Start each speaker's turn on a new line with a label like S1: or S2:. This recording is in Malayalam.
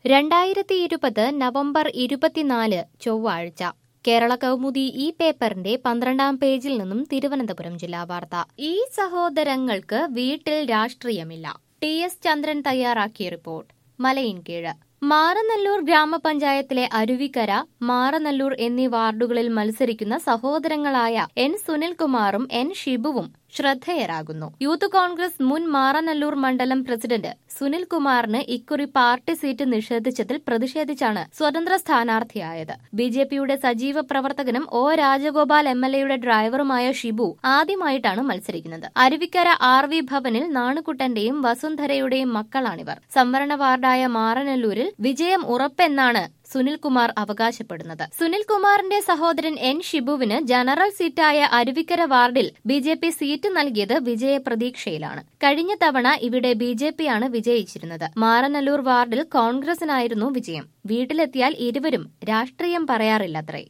S1: രണ്ടായിരത്തി ഇരുപത് നവംബർ ഇരുപത്തിനാല് ചൊവ്വാഴ്ച കേരള കൗമുദി ഈ പേപ്പറിന്റെ പന്ത്രണ്ടാം പേജിൽ നിന്നും തിരുവനന്തപുരം ജില്ലാ വാർത്ത ഈ സഹോദരങ്ങൾക്ക് വീട്ടിൽ രാഷ്ട്രീയമില്ല ടി എസ് ചന്ദ്രൻ തയ്യാറാക്കിയ റിപ്പോർട്ട് മലയിൻകീഴ് മാറനല്ലൂർ ഗ്രാമപഞ്ചായത്തിലെ അരുവിക്കര മാറനല്ലൂർ എന്നീ വാർഡുകളിൽ മത്സരിക്കുന്ന സഹോദരങ്ങളായ എൻ സുനിൽകുമാറും എൻ ഷിബുവും ശ്രദ്ധേയരാകുന്നു യൂത്ത് കോൺഗ്രസ് മുൻ മാറനല്ലൂർ മണ്ഡലം പ്രസിഡന്റ് സുനിൽകുമാറിന് ഇക്കുറി പാർട്ടി സീറ്റ് നിഷേധിച്ചതിൽ പ്രതിഷേധിച്ചാണ് സ്വതന്ത്ര സ്ഥാനാർത്ഥിയായത് ബി ജെ പിയുടെ സജീവ പ്രവർത്തകനും ഒ രാജഗോപാൽ എം എൽ എയുടെ ഡ്രൈവറുമായ ഷിബു ആദ്യമായിട്ടാണ് മത്സരിക്കുന്നത് അരുവിക്കര ആർ വി ഭവനിൽ നാണുകുട്ടന്റെയും വസുന്ധരയുടെയും മക്കളാണിവർ സംവരണ വാർഡായ മാറനല്ലൂരിൽ വിജയം ഉറപ്പെന്നാണ് സുനിൽകുമാർ അവകാശപ്പെടുന്നത് സുനിൽകുമാറിന്റെ സഹോദരൻ എൻ ഷിബുവിന് ജനറൽ സീറ്റായ അരുവിക്കര വാർഡിൽ ബി ജെ പി സീറ്റ് നൽകിയത് വിജയപ്രതീക്ഷയിലാണ് കഴിഞ്ഞ തവണ ഇവിടെ ബി ജെ പിയാണ് വിജയിച്ചിരുന്നത് മാറനല്ലൂർ വാർഡിൽ കോൺഗ്രസിനായിരുന്നു വിജയം വീട്ടിലെത്തിയാൽ ഇരുവരും രാഷ്ട്രീയം പറയാറില്ലത്രേ